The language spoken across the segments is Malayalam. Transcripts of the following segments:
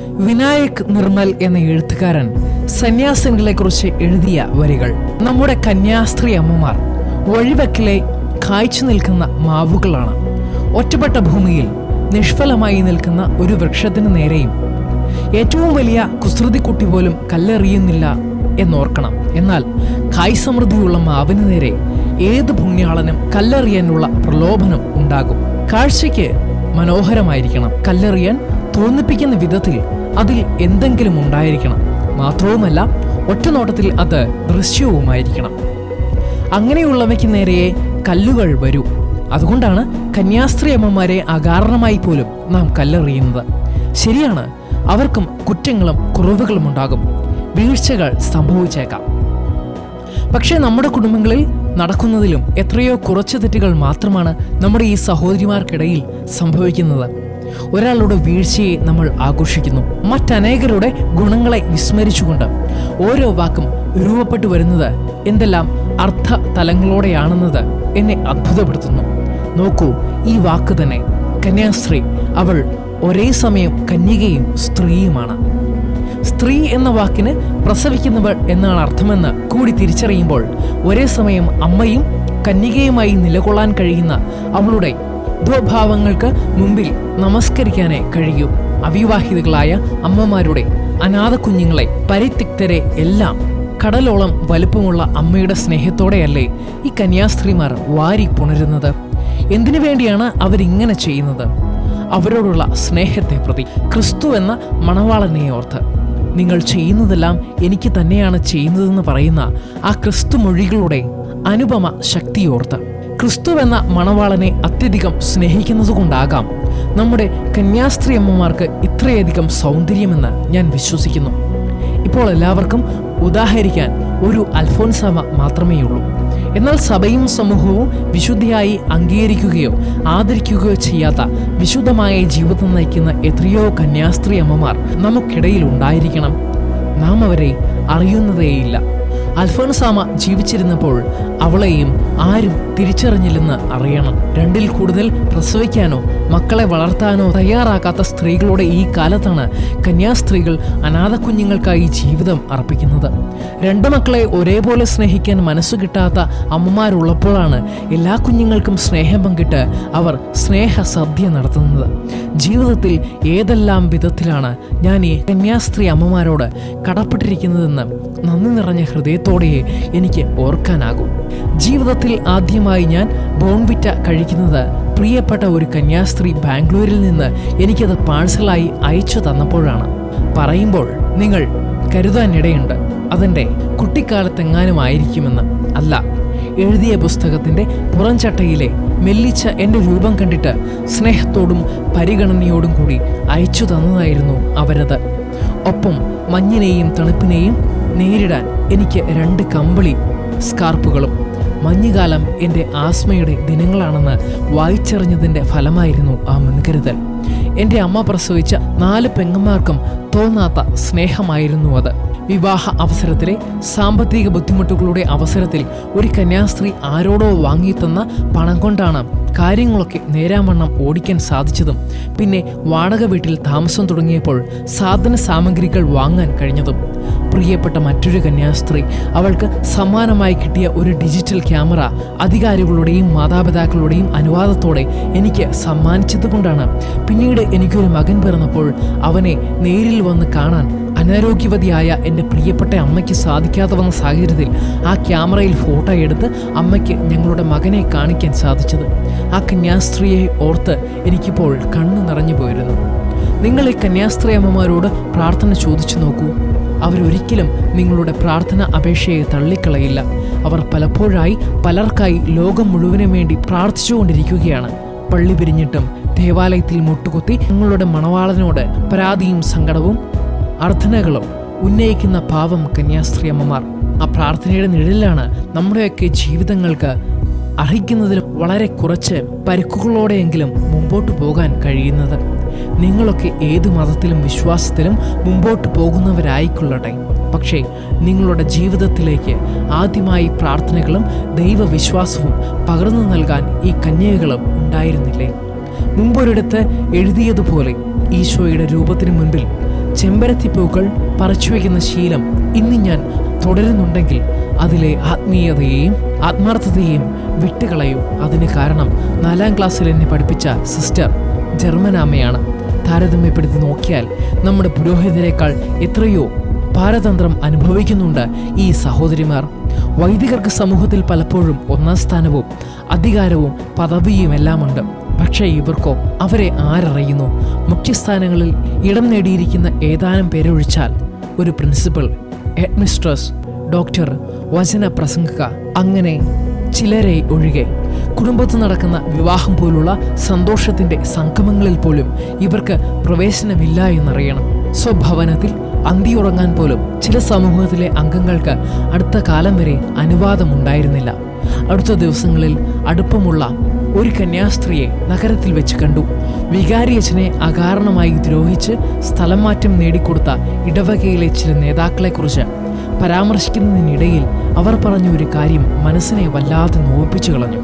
വിനായക് നിർമ്മൽ എന്ന എഴുത്തുകാരൻ സന്യാസിനികളെ കുറിച്ച് എഴുതിയ വരികൾ നമ്മുടെ കന്യാസ്ത്രീ അമ്മമാർ വഴിവെക്കിലെ കായ്ച്ചു നിൽക്കുന്ന മാവുകളാണ് ഒറ്റപ്പെട്ട ഭൂമിയിൽ നിഷ്ഫലമായി നിൽക്കുന്ന ഒരു വൃക്ഷത്തിന് നേരെയും ഏറ്റവും വലിയ കുസൃതിക്കുട്ടി പോലും കല്ലെറിയുന്നില്ല എന്നോർക്കണം എന്നാൽ കായ് സമൃദ്ധിയുള്ള മാവിന് നേരെ ഏത് പുണ്യാളനും കല്ലെറിയാനുള്ള പ്രലോഭനം ഉണ്ടാകും കാഴ്ചയ്ക്ക് മനോഹരമായിരിക്കണം കല്ലെറിയാൻ തോന്നിപ്പിക്കുന്ന വിധത്തിൽ അതിൽ എന്തെങ്കിലും ഉണ്ടായിരിക്കണം മാത്രവുമല്ല ഒറ്റനോട്ടത്തിൽ അത് ദൃശ്യവുമായിരിക്കണം അങ്ങനെയുള്ളവയ്ക്ക് നേരെയേ കല്ലുകൾ വരൂ അതുകൊണ്ടാണ് കന്യാസ്ത്രീ അമ്മമാരെ അകാരണമായി പോലും നാം കല്ലെറിയുന്നത് ശരിയാണ് അവർക്കും കുറ്റങ്ങളും കുറവുകളും ഉണ്ടാകും വീഴ്ചകൾ സംഭവിച്ചേക്കാം പക്ഷേ നമ്മുടെ കുടുംബങ്ങളിൽ നടക്കുന്നതിലും എത്രയോ കുറച്ച് തെറ്റുകൾ മാത്രമാണ് നമ്മുടെ ഈ സഹോദരിമാർക്കിടയിൽ സംഭവിക്കുന്നത് ഒരാളുടെ വീഴ്ചയെ നമ്മൾ ആഘോഷിക്കുന്നു മറ്റനേകരുടെ ഗുണങ്ങളെ വിസ്മരിച്ചുകൊണ്ട് ഓരോ വാക്കും രൂപപ്പെട്ടു വരുന്നത് എന്തെല്ലാം അർത്ഥ തലങ്ങളോടെയാണെന്നത് എന്നെ അത്ഭുതപ്പെടുത്തുന്നു നോക്കൂ ഈ വാക്ക് തന്നെ കന്യാസ്ത്രീ അവൾ ഒരേ സമയം കന്യകയും സ്ത്രീയുമാണ് സ്ത്രീ എന്ന വാക്കിന് പ്രസവിക്കുന്നവൾ എന്നാണ് അർത്ഥമെന്ന് കൂടി തിരിച്ചറിയുമ്പോൾ ഒരേ സമയം അമ്മയും കന്യകയുമായി നിലകൊള്ളാൻ കഴിയുന്ന അവളുടെ ദ്വഭാവങ്ങൾക്ക് മുമ്പിൽ നമസ്കരിക്കാനേ കഴിയൂ അവിവാഹിതകളായ അമ്മമാരുടെ അനാഥ കുഞ്ഞുങ്ങളെ പരിത്യക്തരെ എല്ലാം കടലോളം വലുപ്പമുള്ള അമ്മയുടെ സ്നേഹത്തോടെയല്ലേ ഈ കന്യാസ്ത്രീമാർ വാരി പുണരുന്നത് എന്തിനു വേണ്ടിയാണ് അവരിങ്ങനെ ചെയ്യുന്നത് അവരോടുള്ള സ്നേഹത്തെ പ്രതി ക്രിസ്തു എന്ന മണവാളനെ ഓർത്ത് നിങ്ങൾ ചെയ്യുന്നതെല്ലാം എനിക്ക് തന്നെയാണ് ചെയ്യുന്നതെന്ന് പറയുന്ന ആ ക്രിസ്തു മൊഴികളുടെ അനുപമ ശക്തിയോർത്ത് ക്രിസ്തു എന്ന മണവാളനെ അത്യധികം സ്നേഹിക്കുന്നതുകൊണ്ടാകാം നമ്മുടെ കന്യാസ്ത്രീ അമ്മമാർക്ക് ഇത്രയധികം സൗന്ദര്യമെന്ന് ഞാൻ വിശ്വസിക്കുന്നു ഇപ്പോൾ എല്ലാവർക്കും ഉദാഹരിക്കാൻ ഒരു അൽഫോൻസാമ മാത്രമേയുള്ളൂ എന്നാൽ സഭയും സമൂഹവും വിശുദ്ധിയായി അംഗീകരിക്കുകയോ ആദരിക്കുകയോ ചെയ്യാത്ത വിശുദ്ധമായ ജീവിതം നയിക്കുന്ന എത്രയോ കന്യാസ്ത്രീ അമ്മമാർ നമുക്കിടയിൽ ഉണ്ടായിരിക്കണം നാം അവരെ അറിയുന്നതേയില്ല അൽഫോൻസാമ ജീവിച്ചിരുന്നപ്പോൾ അവളെയും ആരും തിരിച്ചറിഞ്ഞില്ലെന്ന് അറിയണം രണ്ടിൽ കൂടുതൽ പ്രസവിക്കാനോ മക്കളെ വളർത്താനോ തയ്യാറാക്കാത്ത സ്ത്രീകളുടെ ഈ കാലത്താണ് കന്യാസ്ത്രീകൾ അനാഥ കുഞ്ഞുങ്ങൾക്കായി ജീവിതം അർപ്പിക്കുന്നത് രണ്ട് മക്കളെ ഒരേപോലെ സ്നേഹിക്കാൻ മനസ്സു കിട്ടാത്ത അമ്മമാരുള്ളപ്പോഴാണ് എല്ലാ കുഞ്ഞുങ്ങൾക്കും സ്നേഹം പങ്കിട്ട് അവർ സ്നേഹ സദ്യ നടത്തുന്നത് ജീവിതത്തിൽ ഏതെല്ലാം വിധത്തിലാണ് ഞാൻ ഈ കന്യാസ്ത്രീ അമ്മമാരോട് കടപ്പെട്ടിരിക്കുന്നതെന്ന് നന്ദി നിറഞ്ഞ ഹൃദയത്തോടെയേ എനിക്ക് ഓർക്കാനാകൂ ജീവിതത്തിൽ ആദ്യമായി ഞാൻ ബോൺവിറ്റ കഴിക്കുന്നത് പ്രിയപ്പെട്ട ഒരു കന്യാസ്ത്രീ ബാംഗ്ലൂരിൽ നിന്ന് എനിക്കത് പാഴ്സലായി അയച്ചു തന്നപ്പോഴാണ് പറയുമ്പോൾ നിങ്ങൾ കരുതാനിടയുണ്ട് അതെൻ്റെ കുട്ടിക്കാലത്തെങ്ങാനും ആയിരിക്കുമെന്ന് അല്ല എഴുതിയ പുസ്തകത്തിൻ്റെ പുറംചട്ടയിലെ മെല്ലിച്ച എൻ്റെ രൂപം കണ്ടിട്ട് സ്നേഹത്തോടും പരിഗണനയോടും കൂടി അയച്ചു തന്നതായിരുന്നു അവരത് ഒപ്പം മഞ്ഞിനെയും തണുപ്പിനെയും നേരിടാൻ എനിക്ക് രണ്ട് കമ്പിളി സ്കാർപ്പുകളും മഞ്ഞുകാലം എൻ്റെ ആസ്മയുടെ ദിനങ്ങളാണെന്ന് വായിച്ചറിഞ്ഞതിൻ്റെ ഫലമായിരുന്നു ആ മുൻകരുതൽ എൻ്റെ അമ്മ പ്രസവിച്ച നാല് പെങ്ങന്മാർക്കും തോന്നാത്ത സ്നേഹമായിരുന്നു അത് വിവാഹ അവസരത്തിലെ സാമ്പത്തിക ബുദ്ധിമുട്ടുകളുടെ അവസരത്തിൽ ഒരു കന്യാസ്ത്രീ ആരോടോ വാങ്ങിത്തന്ന പണം കൊണ്ടാണ് കാര്യങ്ങളൊക്കെ നേരാവണ്ണം ഓടിക്കാൻ സാധിച്ചതും പിന്നെ വാടക വീട്ടിൽ താമസം തുടങ്ങിയപ്പോൾ സാധന സാമഗ്രികൾ വാങ്ങാൻ കഴിഞ്ഞതും പ്രിയപ്പെട്ട മറ്റൊരു കന്യാസ്ത്രീ അവൾക്ക് സമ്മാനമായി കിട്ടിയ ഒരു ഡിജിറ്റൽ ക്യാമറ അധികാരികളുടെയും മാതാപിതാക്കളുടെയും അനുവാദത്തോടെ എനിക്ക് സമ്മാനിച്ചതുകൊണ്ടാണ് പിന്നീട് എനിക്കൊരു മകൻ പിറന്നപ്പോൾ അവനെ നേരിൽ വന്ന് കാണാൻ അനാരോഗ്യവതിയായ എൻ്റെ പ്രിയപ്പെട്ട അമ്മയ്ക്ക് സാധിക്കാതെ വന്ന സാഹചര്യത്തിൽ ആ ക്യാമറയിൽ ഫോട്ടോ എടുത്ത് അമ്മയ്ക്ക് ഞങ്ങളുടെ മകനെ കാണിക്കാൻ സാധിച്ചത് ആ കന്യാസ്ത്രീയെ ഓർത്ത് എനിക്കിപ്പോൾ കണ്ണു നിറഞ്ഞു പോയിരുന്നു നിങ്ങൾ ഈ കന്യാസ്ത്രീ അമ്മമാരോട് പ്രാർത്ഥന ചോദിച്ചു നോക്കൂ അവരൊരിക്കലും നിങ്ങളുടെ പ്രാർത്ഥന അപേക്ഷയെ തള്ളിക്കളയില്ല അവർ പലപ്പോഴായി പലർക്കായി ലോകം മുഴുവനും വേണ്ടി പ്രാർത്ഥിച്ചുകൊണ്ടിരിക്കുകയാണ് പള്ളി പിരിഞ്ഞിട്ടും ദേവാലയത്തിൽ മുട്ടുകുത്തി നിങ്ങളുടെ മണവാളനോട് പരാതിയും സങ്കടവും അർത്ഥനകളും ഉന്നയിക്കുന്ന പാവം കന്യാസ്ത്രീ അമ്മമാർ ആ പ്രാർത്ഥനയുടെ നിഴലിലാണ് നമ്മുടെയൊക്കെ ജീവിതങ്ങൾക്ക് അർഹിക്കുന്നതിലും വളരെ കുറച്ച് പരുക്കുകളോടെയെങ്കിലും മുമ്പോട്ട് പോകാൻ കഴിയുന്നത് നിങ്ങളൊക്കെ ഏത് മതത്തിലും വിശ്വാസത്തിലും മുമ്പോട്ട് പോകുന്നവരായിക്കൊള്ളട്ടെ പക്ഷേ നിങ്ങളുടെ ജീവിതത്തിലേക്ക് ആദ്യമായി പ്രാർത്ഥനകളും ദൈവവിശ്വാസവും പകർന്നു നൽകാൻ ഈ കന്യകകളും ഉണ്ടായിരുന്നില്ലേ മുമ്പൊരിടത്ത് എഴുതിയതുപോലെ ഈശോയുടെ രൂപത്തിന് മുൻപിൽ ചെമ്പരത്തിപ്പൂക്കൾ പറിച്ചു വയ്ക്കുന്ന ശീലം ഇന്ന് ഞാൻ തുടരുന്നുണ്ടെങ്കിൽ അതിലെ ആത്മീയതയെയും ആത്മാർത്ഥതയെയും വിട്ടുകളയൂ അതിന് കാരണം നാലാം ക്ലാസ്സിൽ എന്നെ പഠിപ്പിച്ച സിസ്റ്റർ ജർമ്മനാമ്മയാണ് താരതമ്യപ്പെടുത്തി നോക്കിയാൽ നമ്മുടെ പുരോഹിതരെക്കാൾ എത്രയോ പാരതന്ത്രം അനുഭവിക്കുന്നുണ്ട് ഈ സഹോദരിമാർ വൈദികർക്ക് സമൂഹത്തിൽ പലപ്പോഴും ഒന്നാം സ്ഥാനവും അധികാരവും പദവിയും എല്ലാമുണ്ട് പക്ഷേ ഇവർക്കോ അവരെ ആരറിയുന്നു മുഖ്യസ്ഥാനങ്ങളിൽ ഇടം നേടിയിരിക്കുന്ന ഏതാനും പേരൊഴിച്ചാൽ ഒരു പ്രിൻസിപ്പൽ ഹെഡ്മിസ്ട്രസ് ഡോക്ടർ വചന പ്രസംഗക അങ്ങനെ ചിലരെ ഒഴികെ കുടുംബത്ത് നടക്കുന്ന വിവാഹം പോലുള്ള സന്തോഷത്തിന്റെ സംഗമങ്ങളിൽ പോലും ഇവർക്ക് പ്രവേശനമില്ല എന്നറിയണം സ്വഭവനത്തിൽ അന്തിയുറങ്ങാൻ പോലും ചില സമൂഹത്തിലെ അംഗങ്ങൾക്ക് അടുത്ത കാലം വരെ അനുവാദമുണ്ടായിരുന്നില്ല അടുത്ത ദിവസങ്ങളിൽ അടുപ്പമുള്ള ഒരു കന്യാസ്ത്രീയെ നഗരത്തിൽ വെച്ച് കണ്ടു വികാരിയച്ഛനെ അകാരണമായി ദ്രോഹിച്ച് സ്ഥലം മാറ്റം നേടിക്കൊടുത്ത ഇടവകയിലെ ചില നേതാക്കളെക്കുറിച്ച് പരാമർശിക്കുന്നതിനിടയിൽ അവർ പറഞ്ഞ ഒരു കാര്യം മനസ്സിനെ വല്ലാതെ നോവിപ്പിച്ചു കളഞ്ഞു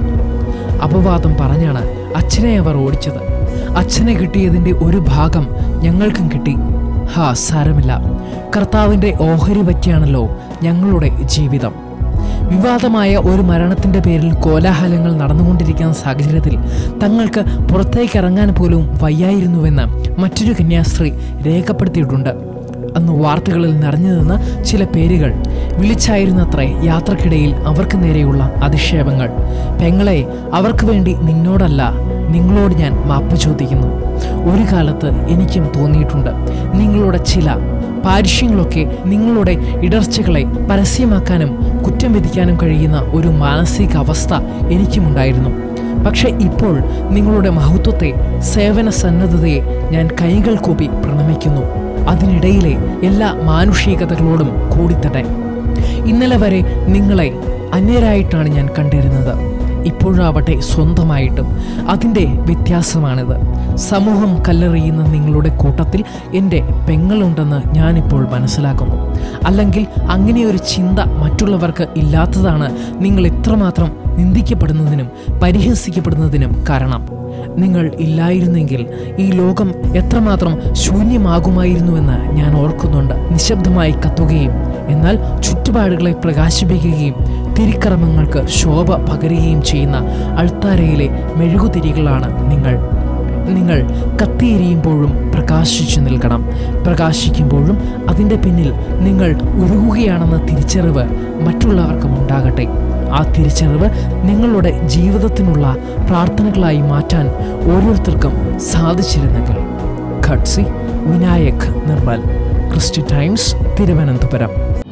അപവാദം പറഞ്ഞാണ് അച്ഛനെ അവർ ഓടിച്ചത് അച്ഛനെ കിട്ടിയതിൻ്റെ ഒരു ഭാഗം ഞങ്ങൾക്കും കിട്ടി ഹാ സാരമില്ല കർത്താവിൻ്റെ ഓഹരി പറ്റിയാണല്ലോ ഞങ്ങളുടെ ജീവിതം വിവാദമായ ഒരു മരണത്തിന്റെ പേരിൽ കോലാഹലങ്ങൾ നടന്നുകൊണ്ടിരിക്കുന്ന സാഹചര്യത്തിൽ തങ്ങൾക്ക് പുറത്തേക്ക് ഇറങ്ങാൻ പോലും വയ്യായിരുന്നുവെന്ന് മറ്റൊരു കന്യാസ്ത്രീ രേഖപ്പെടുത്തിയിട്ടുണ്ട് അന്ന് വാർത്തകളിൽ നിറഞ്ഞു നിന്ന ചില പേരുകൾ വിളിച്ചായിരുന്നത്രേ യാത്രക്കിടയിൽ അവർക്ക് നേരെയുള്ള അധിക്ഷേപങ്ങൾ പെങ്ങളെ അവർക്ക് വേണ്ടി നിന്നോടല്ല നിങ്ങളോട് ഞാൻ മാപ്പ് ചോദിക്കുന്നു ഒരു കാലത്ത് എനിക്കും തോന്നിയിട്ടുണ്ട് നിങ്ങളുടെ ചില പാരിഷ്യങ്ങളൊക്കെ നിങ്ങളുടെ ഇടർച്ചകളെ പരസ്യമാക്കാനും കുറ്റം വിധിക്കാനും കഴിയുന്ന ഒരു മാനസിക അവസ്ഥ എനിക്കുമുണ്ടായിരുന്നു പക്ഷേ ഇപ്പോൾ നിങ്ങളുടെ മഹത്വത്തെ സേവന സന്നദ്ധതയെ ഞാൻ കൈകൾ കൂപ്പി പ്രണമിക്കുന്നു അതിനിടയിലെ എല്ലാ മാനുഷികതകളോടും കൂടിത്തട്ടെ ഇന്നലെ വരെ നിങ്ങളെ അന്യരായിട്ടാണ് ഞാൻ കണ്ടിരുന്നത് ഇപ്പോഴാവട്ടെ സ്വന്തമായിട്ടും അതിൻ്റെ വ്യത്യാസമാണിത് സമൂഹം കല്ലെറിയുന്ന നിങ്ങളുടെ കൂട്ടത്തിൽ എൻ്റെ പെങ്ങളുണ്ടെന്ന് ഞാനിപ്പോൾ മനസ്സിലാക്കുന്നു അല്ലെങ്കിൽ അങ്ങനെയൊരു ചിന്ത മറ്റുള്ളവർക്ക് ഇല്ലാത്തതാണ് നിങ്ങൾ ഇത്രമാത്രം നിന്ദിക്കപ്പെടുന്നതിനും പരിഹസിക്കപ്പെടുന്നതിനും കാരണം നിങ്ങൾ ഇല്ലായിരുന്നെങ്കിൽ ഈ ലോകം എത്രമാത്രം ശൂന്യമാകുമായിരുന്നുവെന്ന് ഞാൻ ഓർക്കുന്നുണ്ട് നിശബ്ദമായി കത്തുകയും എന്നാൽ ചുറ്റുപാടുകളെ പ്രകാശിപ്പിക്കുകയും തിരിക്കർമ്മങ്ങൾക്ക് ശോഭ പകരുകയും ചെയ്യുന്ന അൾത്താരയിലെ മെഴുകുതിരികളാണ് നിങ്ങൾ നിങ്ങൾ കത്തിയെരിയുമ്പോഴും പ്രകാശിച്ചു നിൽക്കണം പ്രകാശിക്കുമ്പോഴും അതിൻ്റെ പിന്നിൽ നിങ്ങൾ ഉരുകുകയാണെന്ന തിരിച്ചറിവ് മറ്റുള്ളവർക്കും ഉണ്ടാകട്ടെ ആ തിരിച്ചറിവ് നിങ്ങളുടെ ജീവിതത്തിനുള്ള പ്രാർത്ഥനകളായി മാറ്റാൻ ഓരോരുത്തർക്കും സാധിച്ചിരുന്നെങ്കിൽ ഖട്സി വിനായക് നിർമ്മൽ ക്രിസ്റ്റി ടൈംസ് തിരുവനന്തപുരം